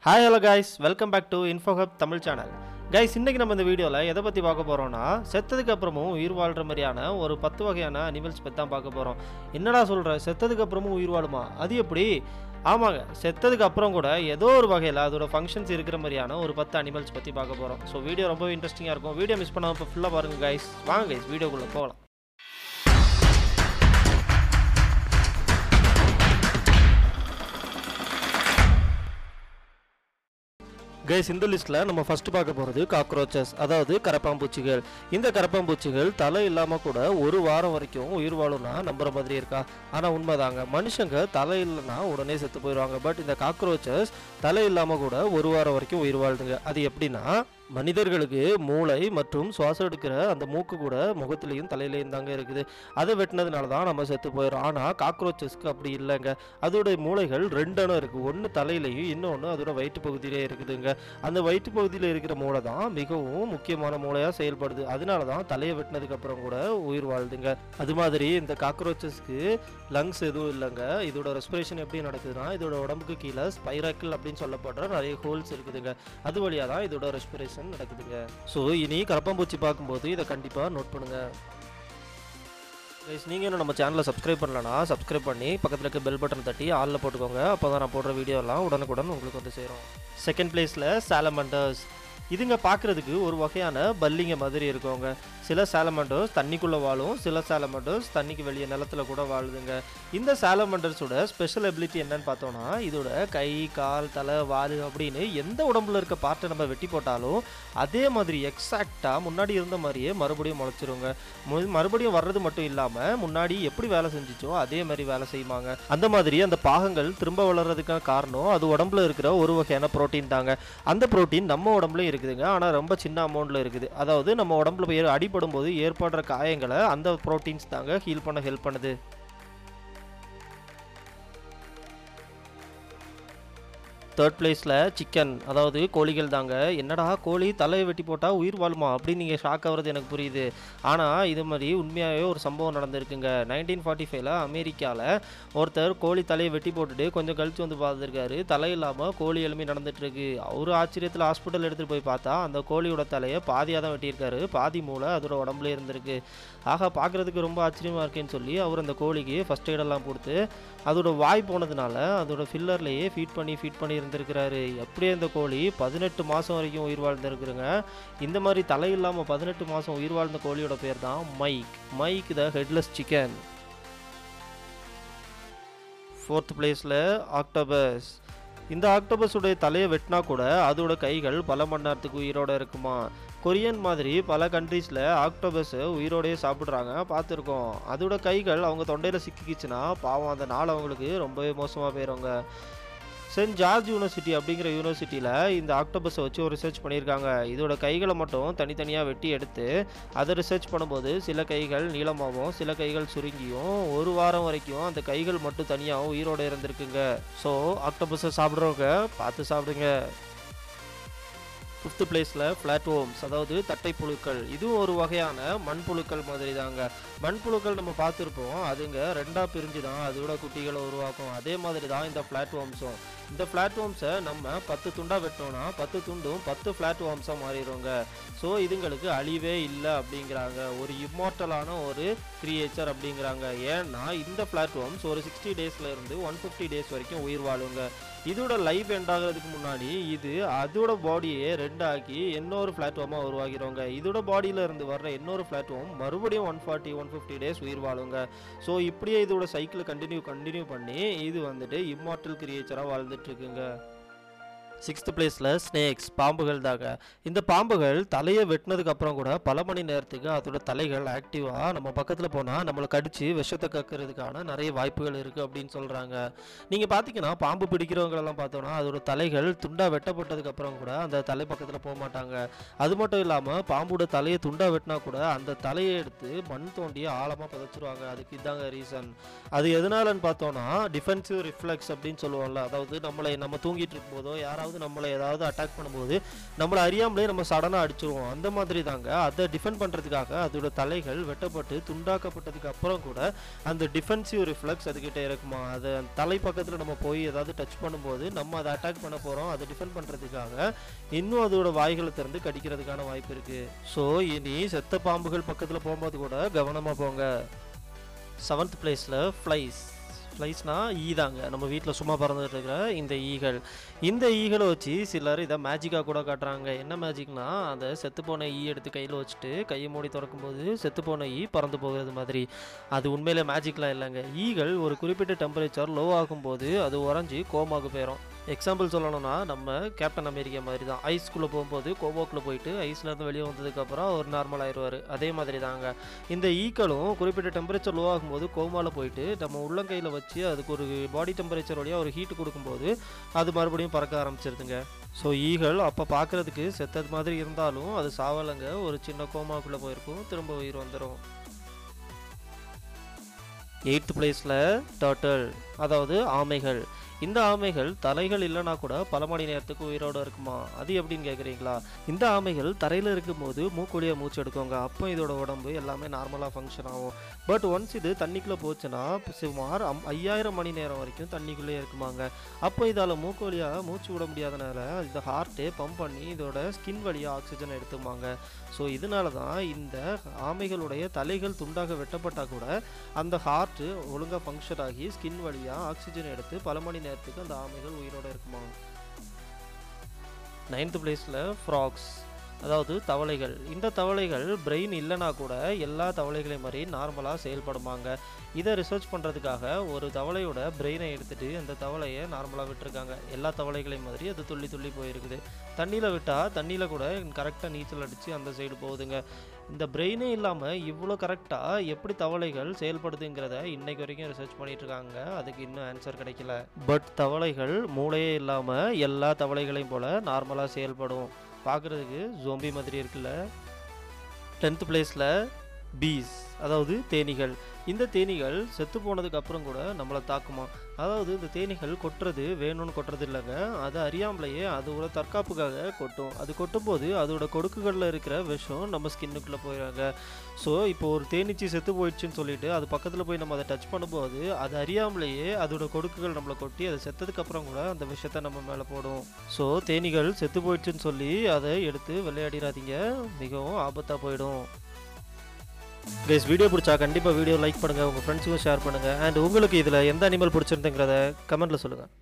hi hello guys welcome back to Infohub Tamil channel guys இன்றைக்கி நம்ம இந்த வீடியோவில் எதை பற்றி பார்க்க போகிறோம்னா செத்ததுக்கு அப்புறமும் உயிர் வாழ்கிற மாதிரியான ஒரு பத்து வகையான அனிமல்ஸ் பற்றி தான் பார்க்க போகிறோம் என்னடா சொல்கிற செத்ததுக்கு அப்புறமும் உயிர் வாழுமா அது எப்படி ஆமாங்க செத்ததுக்கு அப்புறம் கூட ஏதோ ஒரு வகையில் அதோட ஃபங்க்ஷன்ஸ் இருக்கிற மாதிரியான ஒரு பத்து அனிமல்ஸ் பற்றி பார்க்க போகிறோம் ஸோ வீடியோ ரொம்ப இன்ட்ரெஸ்டிங்காக இருக்கும் வீடியோ மிஸ் பண்ணாமல் இப்போ ஃபுல்லாக பாருங்கள் கைஸ் வாங்க கைஸ் வீடியோக்குள்ளே போகலாம் கைஸ் இந்த லிஸ்ட்டில் நம்ம ஃபர்ஸ்ட் பார்க்க போகிறது காக்ரோச்சஸ் அதாவது கரப்பாம்பூச்சிகள் இந்த கரப்பாம்பூச்சிகள் தலை இல்லாமல் கூட ஒரு வாரம் வரைக்கும் உயிர் வாழும்னா நம்புற மாதிரி இருக்கா ஆனால் உண்மைதாங்க மனுஷங்க தலை இல்லைன்னா உடனே செத்து போயிடுவாங்க பட் இந்த காக்ரோச்சஸ் தலை இல்லாமல் கூட ஒரு வாரம் வரைக்கும் உயிர் வாழுதுங்க அது எப்படின்னா மனிதர்களுக்கு மூளை மற்றும் சுவாசம் எடுக்கிற அந்த மூக்கு கூட முகத்திலையும் தலையிலையும் தாங்க இருக்குது அதை வெட்டினதுனால தான் நம்ம செத்து போயிடும் ஆனால் காக்ரோச்சஸ்க்கு அப்படி இல்லைங்க அதோட மூளைகள் ரெண்டெண்ணம் இருக்குது ஒன்று தலையிலையும் இன்னொன்று அதோட வயிற்று பகுதியிலே இருக்குதுங்க அந்த வயிற்று பகுதியில் இருக்கிற மூளை தான் மிகவும் முக்கியமான மூளையாக செயல்படுது அதனால தான் தலையை வெட்டினதுக்கு அப்புறம் கூட உயிர் வாழுதுங்க அது மாதிரி இந்த காக்ரோச்சஸ்க்கு லங்ஸ் எதுவும் இல்லைங்க இதோட ரெஸ்பிரேஷன் எப்படி நடக்குதுன்னா இதோட உடம்புக்கு கீழே ஸ்பைராக்கிள் அப்படின்னு சொல்லப்படுற நிறைய ஹோல்ஸ் இருக்குதுங்க அது வழியாக தான் இதோட ரெஸ்பிரேஷன் நடக்குதுங்க ஸோ இனி கரப்பாம்பூச்சி பார்க்கும்போது இதை கண்டிப்பாக நோட் பண்ணுங்க கைஸ் நீங்கள் இன்னும் நம்ம சேனலை சப்ஸ்கிரைப் பண்ணலனா சப்ஸ்கிரைப் பண்ணி பக்கத்தில் இருக்க பெல் பட்டன் தட்டி ஆளில் போட்டுக்கோங்க அப்போ தான் நான் போடுற வீடியோலாம் உடனுக்குடன் உங்களுக்கு வந்து சேரும் செகண்ட் பிளேஸில் சாலமண்டர்ஸ் இதுங்க பார்க்குறதுக்கு ஒரு வகையான பல்லிங்க மாதிரி இருக்குங்க சில சாலமண்டர்ஸ் தண்ணிக்குள்ளே வாழும் சில சாலமண்டர்ஸ் தண்ணிக்கு வெளியே நிலத்துல கூட வாழுதுங்க இந்த சாலமண்டர்ஸோட ஸ்பெஷல் எபிலிட்டி என்னன்னு பார்த்தோன்னா இதோட கை கால் தலை வால் அப்படின்னு எந்த உடம்புல இருக்க பார்ட்டை நம்ம வெட்டி போட்டாலும் அதே மாதிரி எக்ஸாக்டாக முன்னாடி இருந்த மாதிரியே மறுபடியும் முளைச்சிருங்க மு- மறுபடியும் வர்றது மட்டும் இல்லாமல் முன்னாடி எப்படி வேலை செஞ்சுச்சோ அதே மாதிரி வேலை செய்வாங்க அந்த மாதிரி அந்த பாகங்கள் திரும்ப வளர்றதுக்கான காரணம் அது உடம்புல இருக்கிற ஒரு வகையான புரோட்டீன் தாங்க அந்த புரோட்டீன் நம்ம உடம்புலயும் இருக்குதுங்க ஆனால் ரொம்ப சின்ன அமௌண்ட்டில் இருக்குது அதாவது நம்ம உடம்புல போய் அடிபடும் போது ஏற்படுற காயங்களை அந்த புரோட்டீன்ஸ் தாங்க ஹீல் பண்ண ஹெல்ப் பண்ணுது தேர்ட் பிளேஸில் சிக்கன் அதாவது கோழிகள் தாங்க என்னடா கோழி தலையை வெட்டி போட்டால் உயிர் வாழுமா அப்படின்னு நீங்கள் ஷாக் ஆகுறது எனக்கு புரியுது ஆனால் இது மாதிரி உண்மையாகவே ஒரு சம்பவம் நடந்திருக்குங்க நைன்டீன் ஃபார்ட்டி ஃபைவ்ல அமெரிக்காவில் ஒருத்தர் கோழி தலையை வெட்டி போட்டுட்டு கொஞ்சம் கழிச்சு வந்து பார்த்துருக்காரு தலை இல்லாமல் கோழி எலும்பி நடந்துட்டு இருக்கு அவரு ஆச்சரியத்தில் ஹாஸ்பிட்டல் எடுத்துகிட்டு போய் பார்த்தா அந்த கோழியோட தலையை பாதியாக தான் வெட்டியிருக்காரு பாதி மூளை அதோட உடம்புல இருந்திருக்கு ஆக பார்க்குறதுக்கு ரொம்ப ஆச்சரியமாக இருக்கேன்னு சொல்லி அவர் அந்த கோழிக்கு ஃபஸ்ட் எய்டெல்லாம் கொடுத்து அதோட வாய் போனதுனால அதோட ஃபில்லர்லேயே ஃபீட் பண்ணி ஃபீட் பண்ணி இருந்திருக்கிறாரு எப்படியே இந்த கோழி பதினெட்டு மாதம் வரைக்கும் உயிர் வாழ்ந்திருக்குறங்க இந்த மாதிரி தலை இல்லாமல் பதினெட்டு மாதம் உயிர் வாழ்ந்த கோழியோட பேர் தான் Mike Mike the headless chicken fourth பிளேஸில் ஆக்டோபஸ் இந்த ஆக்டோபஸுடைய தலையை வெட்டினா கூட அதோட கைகள் பல மணி நேரத்துக்கு உயிரோட இருக்குமா கொரியன் மாதிரி பல கண்ட்ரீஸில் ஆக்டோபஸை உயிரோடயே சாப்பிட்றாங்க பார்த்துருக்கோம் அதோட கைகள் அவங்க தொண்டையில் சிக்கிக்கிச்சுன்னா பாவம் அந்த நாள் அவங்களுக்கு ரொம்பவே மோசமாக போயிடுங்க சென்ட் ஜார்ஜ் யூனிவர்சிட்டி அப்படிங்கிற யூனிவர்சிட்டியில் இந்த ஆக்டோபஸை வச்சு ஒரு ரிசர்ச் பண்ணியிருக்காங்க இதோட கைகளை மட்டும் தனித்தனியாக வெட்டி எடுத்து அதை ரிசர்ச் பண்ணும்போது சில கைகள் நீளமாகவும் சில கைகள் சுருங்கியும் ஒரு வாரம் வரைக்கும் அந்த கைகள் மட்டும் தனியாகவும் உயிரோட இருந்திருக்குங்க ஸோ ஆக்டோபஸை சாப்பிட்றவங்க பார்த்து சாப்பிடுங்க ஃபிஃப்த் பிளேஸில் ஃப்ளாட்வோம்ஸ் அதாவது தட்டை புழுக்கள் இதுவும் ஒரு வகையான மண்புழுக்கள் மாதிரி தாங்க மண்புழுக்கள் நம்ம பார்த்துருப்போம் அதுங்க ரெண்டாக பிரிஞ்சு தான் அதோட குட்டிகளை உருவாக்கும் அதே மாதிரி தான் இந்த ஃப்ளாட்வோம்ஸும் இந்த ஃப்ளாட்வோம்ஸை நம்ம பத்து துண்டாக வெட்டோம்னா பத்து துண்டும் பத்து ஃப்ளாட்வோம்ஸாக மாறிடுங்க ஸோ இதுங்களுக்கு அழிவே இல்லை அப்படிங்கிறாங்க ஒரு இம்மார்ட்டலான ஒரு கிரியேச்சர் அப்படிங்கிறாங்க ஏன்னா இந்த பிளாட்ஃபார்ம்ஸ் ஒரு சிக்ஸ்டி டேஸ்ல இருந்து ஒன் ஃபிஃப்டி டேஸ் வரைக்கும் உயிர் வாழுங்க இதோட லைஃப் எண்ட் ஆகிறதுக்கு முன்னாடி இது அதோட பாடியை ரெண்டு ஆக்கி இன்னொரு பிளாட்ஃபார்மாக உருவாகிறவங்க இதோட பாடியில இருந்து வர்ற இன்னொரு பிளாட்ஃபார்ம் மறுபடியும் one forty one fifty days உயிர் வாழுங்க ஸோ இப்படியே இதோட சைக்கிளை கண்டினியூ கண்டினியூ பண்ணி இது வந்துட்டு இம்மார்ட்டல் கிரியேச்சராக வாழ்ந்துட்டு இருக்குங்க சிக்ஸ்த் பிளேஸில் ஸ்னேக்ஸ் பாம்புகள் தாங்க இந்த பாம்புகள் தலையை வெட்டினதுக்கு அப்புறம் கூட பல மணி நேரத்துக்கு அதோட தலைகள் ஆக்டிவாக நம்ம பக்கத்தில் போனால் நம்மளை கடிச்சு விஷத்தை கக்கிறதுக்கான நிறைய வாய்ப்புகள் இருக்குது அப்படின்னு சொல்கிறாங்க நீங்கள் பார்த்தீங்கன்னா பாம்பு பிடிக்கிறவங்களெல்லாம் பார்த்தோன்னா அதோட தலைகள் துண்டாக வெட்டப்பட்டதுக்கு அப்புறம் கூட அந்த தலை பக்கத்தில் போக மாட்டாங்க அது மட்டும் இல்லாமல் பாம்போட தலையை துண்டாக வெட்டினா கூட அந்த தலையை எடுத்து மண் தோண்டி ஆழமாக புதைச்சிருவாங்க அதுக்கு இதாங்க ரீசன் அது எதனாலன்னு பார்த்தோன்னா டிஃபென்சிவ் ரிஃப்ளெக்ஸ் அப்படின்னு சொல்லுவோம்ல அதாவது நம்மளை நம்ம தூங்கிட்டு இருக்கும்போதோ யாராவது யாராவது நம்மளை ஏதாவது அட்டாக் பண்ணும்போது நம்மளை அறியாமலே நம்ம சடனாக அடிச்சிருவோம் அந்த மாதிரி தாங்க அதை டிஃபெண்ட் பண்ணுறதுக்காக அதோட தலைகள் வெட்டப்பட்டு துண்டாக்கப்பட்டதுக்கு அப்புறம் கூட அந்த டிஃபென்சிவ் ரிஃப்ளெக்ஸ் அதுக்கிட்ட இருக்குமா அதை தலை பக்கத்தில் நம்ம போய் ஏதாவது டச் பண்ணும்போது நம்ம அதை அட்டாக் பண்ண போகிறோம் அதை டிஃபெண்ட் பண்ணுறதுக்காக இன்னும் அதோட வாய்களை திறந்து கடிக்கிறதுக்கான வாய்ப்பு இருக்குது ஸோ இனி செத்த பாம்புகள் பக்கத்தில் போகும்போது கூட கவனமாக போங்க செவன்த் பிளேஸில் ஃப்ளைஸ் ஃப்ளைஸ்னா ஈ தாங்க நம்ம வீட்டில் சும்மா பறந்துட்டு இருக்கிற இந்த ஈகள் இந்த ஈகளை வச்சு சிலர் இதை மேஜிக்காக கூட காட்டுறாங்க என்ன மேஜிக்னா அந்த செத்துப்போன ஈ எடுத்து கையில் வச்சுட்டு கையை மூடி திறக்கும்போது செத்துப்போன ஈ பறந்து போகிறது மாதிரி அது உண்மையிலே மேஜிக்லாம் இல்லைங்க ஈகள் ஒரு குறிப்பிட்ட டெம்பரேச்சர் லோ ஆகும்போது அது உறைஞ்சி கோமாக்கு போயிடும் எக்ஸாம்பிள் சொல்லணும்னா நம்ம கேப்டன் அமெரிக்கா மாதிரி தான் ஐஸ்குள்ளே போகும்போது கோமாக்குள்ளே போயிட்டு ஐஸ்லேருந்து வெளியே வந்ததுக்கப்புறம் அவர் நார்மல் ஆயிடுவார் அதே மாதிரி தாங்க இந்த ஈக்களும் குறிப்பிட்ட டெம்பரேச்சர் லோ ஆகும்போது கோமாவில் போயிட்டு நம்ம உள்ளங்கையில் வச்சு அதுக்கு ஒரு பாடி டெம்பரேச்சர் வழியாக ஒரு ஹீட் கொடுக்கும்போது அது மறுபடியும் பறக்க ஆரம்பிச்சிருதுங்க ஸோ ஈகள் அப்போ பார்க்குறதுக்கு செத்தது மாதிரி இருந்தாலும் அது சாவலைங்க ஒரு சின்ன கோமாக்குள்ளே போயிருக்கும் திரும்ப உயிர் வந்துடும் எயித்து பிளேஸில் டர்ட்டில் அதாவது ஆமைகள் இந்த ஆமைகள் தலைகள் இல்லைனா கூட பல மணி நேரத்துக்கு உயிரோடு இருக்குமா அது எப்படின்னு கேட்குறீங்களா இந்த ஆமைகள் தரையில் இருக்கும்போது மூக்குழியாக மூச்சு எடுக்குங்க அப்போ இதோட உடம்பு எல்லாமே நார்மலாக ஃபங்க்ஷன் ஆகும் பட் ஒன்ஸ் இது தண்ணிக்குள்ளே போச்சுன்னா சுமார் அம் ஐயாயிரம் மணி நேரம் வரைக்கும் தண்ணிக்குள்ளே இருக்குமாங்க அப்போ இதால் மூக்கு வழியாக மூச்சு விட முடியாதனால இந்த ஹார்ட்டே பம்ப் பண்ணி இதோட ஸ்கின் வழியாக ஆக்சிஜன் எடுத்துமாங்க ஸோ இதனால தான் இந்த ஆமைகளுடைய தலைகள் துண்டாக வெட்டப்பட்டால் கூட அந்த ஹார்ட்டு ஒழுங்காக ஃபங்க்ஷன் ஆகி ஸ்கின் வழியாக ஆக்சிஜன் எடுத்து பல மணி நேரத்துக்கு அந்த ஆமைகள் உயிரோட இருக்குமா நைன்த் பிளேஸில் ஃப்ராக்ஸ் அதாவது தவளைகள் இந்த தவளைகள் பிரெயின் இல்லைனா கூட எல்லா தவளைகளையும் மாதிரி நார்மலாக செயல்படுமாங்க இதை ரிசர்ச் பண்ணுறதுக்காக ஒரு தவளையோட பிரெயினை எடுத்துகிட்டு அந்த தவளையை நார்மலாக விட்டுருக்காங்க எல்லா தவளைகளையும் மாதிரி அது துள்ளி துள்ளி போயிருக்குது தண்ணியில் விட்டால் தண்ணியில் கூட கரெக்டாக நீச்சல் அடித்து அந்த சைடு போகுதுங்க இந்த பிரெயினே இல்லாமல் இவ்வளோ கரெக்டாக எப்படி தவளைகள் செயல்படுதுங்கிறத இன்னைக்கு வரைக்கும் ரிசர்ச் பண்ணிட்டு இருக்காங்க அதுக்கு இன்னும் ஆன்சர் கிடைக்கல பட் தவளைகள் மூளையே இல்லாமல் எல்லா தவளைகளையும் போல் நார்மலாக செயல்படும் பார்க்குறதுக்கு ஜோம்பி மாதிரி இருக்குல்ல டென்த் பிளேஸில் பீஸ் அதாவது தேனீகள் இந்த தேனீகள் செத்து போனதுக்கு அப்புறம் கூட நம்மளை தாக்குமா அதாவது இந்த தேனீகள் கொட்டுறது வேணும்னு கொட்டுறது இல்லைங்க அது அறியாமலேயே அதோட தற்காப்புக்காக கொட்டும் அது கொட்டும்போது அதோட கொடுக்குகளில் இருக்கிற விஷம் நம்ம ஸ்கின்னுக்குள்ளே போயிடுறாங்க ஸோ இப்போ ஒரு தேனீச்சி செத்து போயிடுச்சுன்னு சொல்லிட்டு அது பக்கத்தில் போய் நம்ம அதை டச் பண்ணும்போது அது அறியாமலேயே அதோட கொடுக்குகள் நம்மளை கொட்டி அது செத்ததுக்கு அப்புறம் கூட அந்த விஷத்தை நம்ம மேலே போடும் ஸோ தேனீகள் செத்து போயிடுச்சுன்னு சொல்லி அதை எடுத்து விளையாடிடாதீங்க மிகவும் ஆபத்தாக போயிடும் கைஸ் வீடியோ பிடிச்சா கண்டிப்பாக வீடியோ லைக் பண்ணுங்கள் உங்கள் ஃப்ரெண்ட்ஸுக்கும் ஷேர் பண்ணுங்கள் அண்ட் உங்களுக்கு இதில் எந்த அனிமல் பிடிச்சிருந்துங்கிறத கமெண்ட்டில் சொல்லுங்கள்